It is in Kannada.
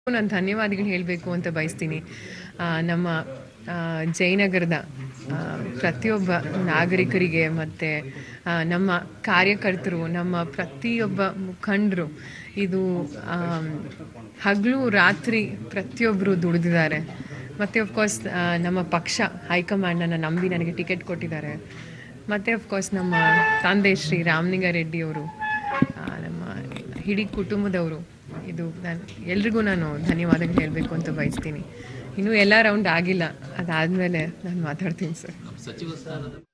ನಾನು ಧನ್ಯವಾದಗಳು ಹೇಳಬೇಕು ಅಂತ ಬಯಸ್ತೀನಿ ಆ, ನಮ್ಮ ಆ, ಜಯನಗರದ ಆ, ಪ್ರತಿಯೊಬ್ಬ ನಾಗರಿಕರಿಗೆ ಮತ್ತು ನಮ್ಮ ಕಾರ್ಯಕರ್ತರು ನಮ್ಮ ಪ್ರತಿಯೊಬ್ಬ ಮುಖಂಡರು ಇದು ಹಗಲು ರಾತ್ರಿ ಪ್ರತಿಯೊಬ್ಬರು ದುಡಿದಿದ್ದಾರೆ ಮತ್ತು ಅಫ್ಕೋರ್ಸ್ ನಮ್ಮ ಪಕ್ಷ ಹೈಕಮಾಂಡನ್ನು ನಂಬಿ ನನಗೆ ಟಿಕೆಟ್ ಕೊಟ್ಟಿದ್ದಾರೆ ಮತ್ತು ಅಫ್ಕೋರ್ಸ್ ನಮ್ಮ ತಂದೆ ಶ್ರೀ ರಾಮಲಿಂಗಾರೆಡ್ಡಿಯವರು ಆ, ನಮ್ಮ ಇಡೀ ಕುಟುಂಬದವರು ಇದು ನಾನು ಎಲ್ರಿಗೂ ನಾನು ಧನ್ಯವಾದಗಳು ಹೇಳಬೇಕು ಅಂತ ಬಯಸ್ತೀನಿ ಇನ್ನೂ ಎಲ್ಲ ರೌಂಡ್ ಆಗಿಲ್ಲ ಅದಾದಮೇಲೆ ನಾನು ಮಾತಾಡ್ತೀನಿ ಸರ್ ಸಚಿವ ಸ್ಥಾನದ